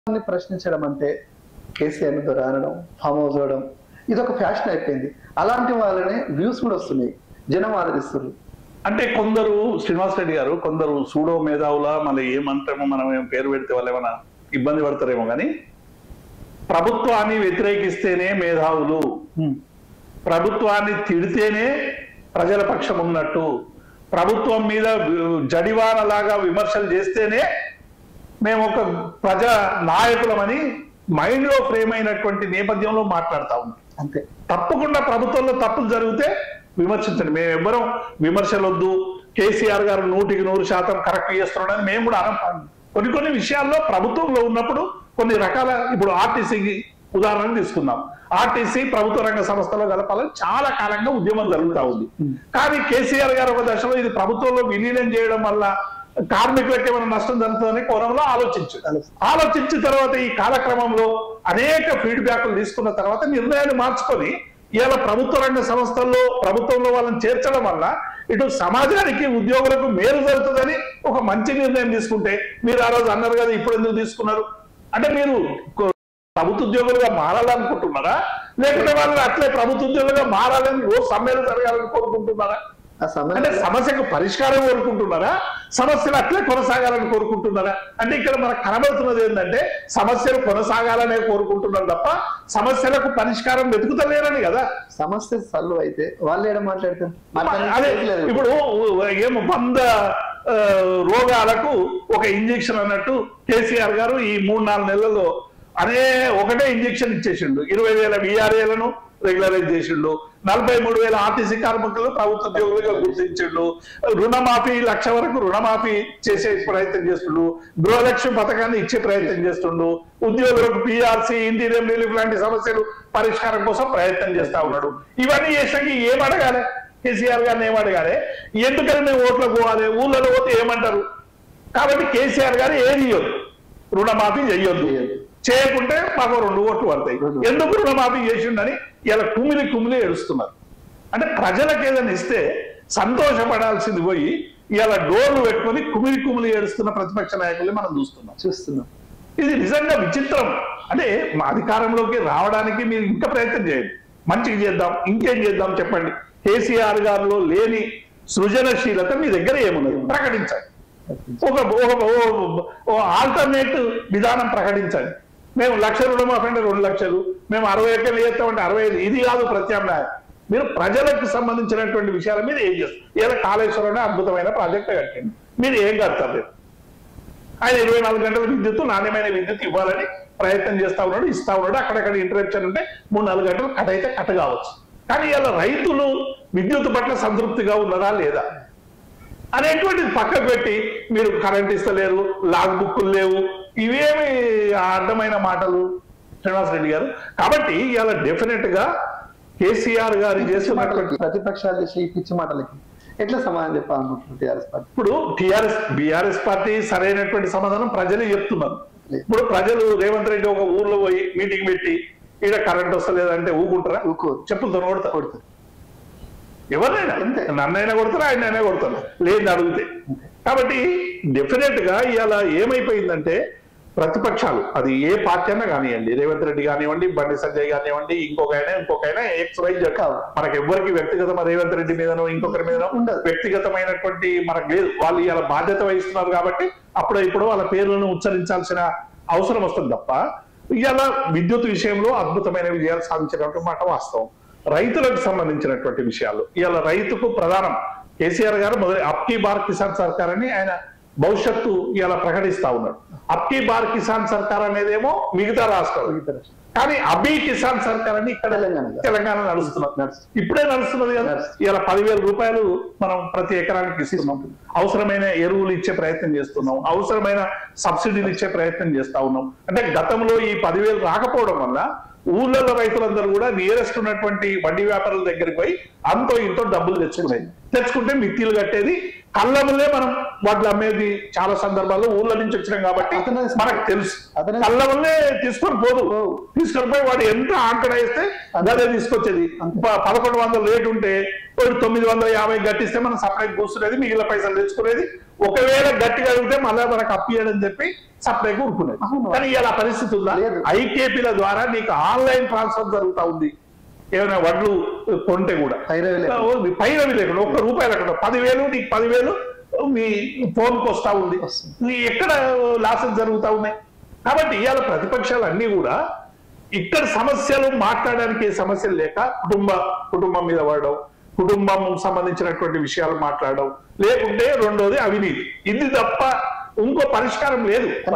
ప్రభుత్వాన్ని ప్రశ్నించడం అంటే కేసీఆర్ ని దొరనడం ఫామ్ హౌస్ అవడం ఇది ఒక ఫ్యాషన్ అయిపోయింది అలాంటి వాళ్ళనే వ్యూస్ కూడా వస్తున్నాయి జనం ఆదరిస్తున్నారు అంటే కొందరు శ్రీనివాస్ రెడ్డి గారు కొందరు సూడో మేధావుల మళ్ళీ ఏమంటామో మనం ఏం పేరు పెడితే వాళ్ళు ఏమైనా ఇబ్బంది పడతారేమో కానీ ప్రభుత్వాన్ని వ్యతిరేకిస్తేనే మేధావులు ప్రభుత్వాన్ని తిడితేనే ప్రజల పక్షం ఉన్నట్టు ప్రభుత్వం మీద జడివానలాగా విమర్శలు చేస్తేనే మేము ఒక ప్రజా నాయకులమని మైండ్ లో ఫ్రేమ్ అయినటువంటి నేపథ్యంలో మాట్లాడుతా ఉన్నాం అంతే తప్పకుండా ప్రభుత్వంలో తప్పులు జరిగితే విమర్శించండి మేము ఎవ్వరం విమర్శలు వద్దు కేసీఆర్ గారు నూటికి నూరు శాతం కరెక్ట్ చేస్తున్నాడని మేము కూడా అనం కొన్ని కొన్ని విషయాల్లో ప్రభుత్వంలో ఉన్నప్పుడు కొన్ని రకాల ఇప్పుడు ఆర్టీసీకి ఉదాహరణ తీసుకుందాం ఆర్టీసీ ప్రభుత్వ రంగ సంస్థలో కలపాలని చాలా కాలంగా ఉద్యమం జరుగుతా ఉంది కానీ కేసీఆర్ గారు ఒక దశలో ఇది ప్రభుత్వంలో విలీనం చేయడం వల్ల కార్మికులకు ఏమైనా నష్టం జరుగుతుందని కోణంలో ఆలోచించు ఆలోచించిన తర్వాత ఈ కాలక్రమంలో అనేక ఫీడ్బ్యాక్లు తీసుకున్న తర్వాత నిర్ణయాన్ని మార్చుకొని ఇవాళ ప్రభుత్వ రంగ సంస్థల్లో ప్రభుత్వంలో వాళ్ళని చేర్చడం వల్ల ఇటు సమాజానికి ఉద్యోగులకు మేలు జరుగుతుందని ఒక మంచి నిర్ణయం తీసుకుంటే మీరు ఆ రోజు అన్నారు కదా ఇప్పుడు ఎందుకు తీసుకున్నారు అంటే మీరు కొ- ప్రభుత్వ ఉద్యోగులుగా మారాలనుకుంటున్నారా లేకుంటే వాళ్ళు అట్లే ప్రభుత్వ ఉద్యోగులుగా మారాలని రోజు సమ్మెలు జరగాలని కోరుకుంటున్నారా ఆ సమయం అంటే సమస్యకు పరిష్కారం కోరుకుంటున్నారా సమస్యలు అట్లే కొనసాగాలని కోరుకుంటున్నారా అంటే ఇక్కడ మనకు కనబడుతున్నది ఏంటంటే సమస్యలు కొనసాగాలనే కోరుకుంటున్నారు తప్ప సమస్యలకు పరిష్కారం వెతుకుతలేరని కదా సమస్య సల్వ్ అయితే వాళ్ళు ఏడ మాట్లాడతారు అదే మాట్లాడలేదు ఇప్పుడు ఏమో వంద ఆ, రోగాలకు ఒక ఇంజెక్షన్ అన్నట్టు కేసీఆర్ గారు ఈ మూడు నాలుగు నెలల్లో అనే ఒకటే ఇంజెక్షన్ ఇచ్చేసిండు ఇరవై వేల విఆర్ఏలను రెగ్యులరైజ్ చేసిండు నలభై మూడు వేల ఆర్టీసీ కార్మికులు ప్రభుత్వ ఉద్యోగులుగా గుర్తించిండు రుణమాఫీ లక్ష వరకు రుణమాఫీ చేసే ప్రయత్నం చేస్తుండు గృహలక్ష్మి పథకాన్ని ఇచ్చే ప్రయత్నం చేస్తుండు ఉద్యోగులకు పిఆర్సీ ఇంటీరియం రిలీఫ్ లాంటి సమస్యలు పరిష్కారం కోసం ప్రయత్నం చేస్తా ఉన్నాడు ఇవన్నీ చేసాక ఏం అడగాలి కేసీఆర్ గారిని ఏం అడగాలి ఎందుకని మేము ఓట్లకు పోవాలి ఊళ్ళలో పోతే ఏమంటారు కాబట్టి కేసీఆర్ గారు ఏది ఇయ్యొద్దు రుణమాఫీ చెయ్యొద్దు చెయ్యొద్దు. చేయకుంటే మాకు రెండు ఓట్లు పడతాయి రెండు. ఎందుకు రుణమాఫీ చేసిండని ఇలా కుమిలి కుమిలి ఏడుస్తున్నారు అంటే ప్రజలకు ఏదైనా ఇస్తే సంతోషపడాల్సింది పోయి ఇలా డోర్లు పెట్టుకొని కుమిలి కుమిలి ఏడుస్తున్న ప్రతిపక్ష నాయకుల్ని మనం చూస్తున్నాం చూస్తున్నాం ఇది నిజంగా విచిత్రం అంటే మా అధికారంలోకి రావడానికి మీరు ఇంకా ప్రయత్నం చేయండి మంచిగా చేద్దాం ఇంకేం చేద్దాం చెప్పండి కేసీఆర్ గారిలో లేని సృజనశీలత మీ దగ్గర ఏమున్నది ప్రకటించండి ఒక ఒక ఆల్టర్నేట్ విధానం ప్రకటించండి మేము లక్ష రుణమాఫీ అంటే రెండు లక్షలు మేము అరవై ఎకర్లు చేస్తామంటే అరవై ఐదు ఇది కాదు ప్రత్యామ్నాయం మీరు ప్రజలకు సంబంధించినటువంటి విషయాల మీద ఏం చేస్తారు ఏదో కాళేశ్వరం అనే అద్భుతమైన ప్రాజెక్ట్ కట్టండి మీరు ఏం కడతారు రేపు? ఆయన ఇరవై నాలుగు గంటల విద్యుత్ నాణ్యమైన విద్యుత్ ఇవ్వాలని ప్రయత్నం చేస్తా ఉన్నాడు ఇస్తా ఉన్నాడు అక్కడక్కడ ఇంటరప్షన్ ఉంటే మూడు నాలుగు గంటలు కట్ అయితే కట్ కావచ్చు కానీ ఇలా రైతులు విద్యుత్ పట్ల సంతృప్తిగా ఉన్నారా లేదా అనేటువంటిది పక్కకు పెట్టి మీరు కరెంట్ ఇస్తలేరు లాగ్ బుక్కులు లేవు ఇవేమి అడ్డమైన మాటలు శ్రీనివాస్ రెడ్డి గారు కాబట్టి ఇలా డెఫినెట్ గా కేసీఆర్ గారు పిచ్చి చేస్తున్నటువంటి మాటలకి ప్రతిపక్షాలు చేసే ఈ పిచ్చి మాటలకి ఎట్లా సమాధానం చెప్పాలనుకుంటున్నారు టీఆర్ఎస్ పార్టీ ఇప్పుడు టిఆర్ఎస్ బిఆర్ఎస్ పార్టీ సరైనటువంటి సమాధానం ప్రజలే చెప్తున్నారు ఇప్పుడు ప్రజలు రేవంత్ రెడ్డి ఒక ఊర్లో పోయి మీటింగ్ పెట్టి ఈడ కరెంట్ వస్తలేదంటే ఊకుంటారా ఊరుకోరు. చెప్పులతో కొడతారు కొడుతుంది ఎవరినైనా అంతే. నన్నైనా కొడతారు ఆయనైనా కొడతారు లేదు అడిగితే కాబట్టి డెఫినెట్ గా ఇవాళ ఏమైపోయిందంటే ప్రతిపక్షాలు అది ఏ పార్టీ అయినా కానివ్వండి రేవంత్ రెడ్డి కానివ్వండి బండి సంజయ్ కానివ్వండి ఇంకొక ఆయన ఇంకొక ఆయన ఎక్స్ వై జెడ్ కాదు. మనకి ఎవరికి వ్యక్తిగత రేవంత్ రెడ్డి మీదనో ఇంకొకరి మీదనో ఉండదు. వ్యక్తిగతమైనటువంటి మనకు లేదు వాళ్ళు ఇలా బాధ్యత వహిస్తున్నారు కాబట్టి అప్పుడు ఇప్పుడు వాళ్ళ పేర్లను ఉచ్చరించాల్సిన అవసరం వస్తుంది తప్ప ఇవాళ విద్యుత్ విషయంలో అద్భుతమైన విజయాలు సాధించినటువంటి మాట వాస్తవం రైతులకు సంబంధించినటువంటి విషయాలు ఇవాళ రైతుకు ప్రధానం కేసీఆర్ గారు మొదటి అప్కీ బార్ కిసాన్ సర్కార్ అని ఆయన భవిష్యత్తు ఇలా ప్రకటిస్తా ఉన్నాడు అప్కీ బార్ కిసాన్ సర్కార్ అనేదేమో మిగతా రాష్ట్రాలు కానీ అబీ కిసాన్ సర్కార్ అని ఇక్కడ తెలంగాణలో. తెలంగాణ నడుస్తున్నారు నడుస్తుంది. ఇప్పుడే నడుస్తున్నది కదా నడుస్తుంది. ఇలా పదివేల రూపాయలు మనం ప్రతి ఎకరానికి ఇస్తున్నాం అవసరమైన ఎరువులు ఇచ్చే ప్రయత్నం చేస్తున్నాం అవసరమైన సబ్సిడీలు ఇచ్చే ప్రయత్నం చేస్తా ఉన్నాం అంటే గతంలో ఈ పదివేలు రాకపోవడం వల్ల ఊళ్ళలో రైతులందరూ కూడా నియరెస్ట్ ఉన్నటువంటి వడ్డీ వ్యాపారుల దగ్గరికి పోయి అంతో ఇంతో డబ్బులు తెచ్చుకునేది తెచ్చుకుంటే మిత్తిలు కట్టేది కళ్ళములే మనం వాటిని అమ్మేది చాలా సందర్భాల్లో ఊర్ల నుంచి వచ్చినాం కాబట్టి అతనే మనకు తెలుసు అతనే- కళ్ళములే తీసుకొని పోదు పోవు. తీసుకొని పోయి వాడు ఎంత ఆంకడ వేస్తే అదే తీసుకొచ్చేది ప- పదకొండు వందలు రేటు ఉంటే వాడు తొమ్మిది వందల యాభై గట్టిస్తే మనం సపరేట్ కూర్చునేది మిగిలిన పైసలు తెచ్చుకునేది ఒకవేళ గట్టిగా అడిగితే మళ్ళీ మనకు అప్పియడం చెప్పి సపరేట్ కూరుకునేది అవును. కానీ ఇలా పరిస్థితి ఉందా లేదు. ఐకేపీల ద్వారా నీకు ఆన్లైన్ ట్రాన్స్ఫర్ జరుగుతా ఉంది ఏమైనా వడ్లు కొంటే కూడా పైరవి లేకుండా. ఓ, మీ పైరవి లేకుండా ఒక్క రూపాయి లేకుండా పదివేలు నీకు పదివేలు మీ ఫోన్ కు వస్తా ఉంది వస్తుంది. నీ ఎక్కడ లాసెస్ జరుగుతా ఉన్నాయి కాబట్టి ఇవాళ ప్రతిపక్షాలు అన్ని కూడా ఇక్కడ సమస్యలు మాట్లాడడానికి ఏ సమస్యలు లేక కుటుంబ కుటుంబం మీద పడడం కుటుంబం సంబంధించినటువంటి విషయాలు మాట్లాడడం లేకుంటే రెండోది అవినీతి ఇది తప్ప ఇంకో పరిష్కారం లేదు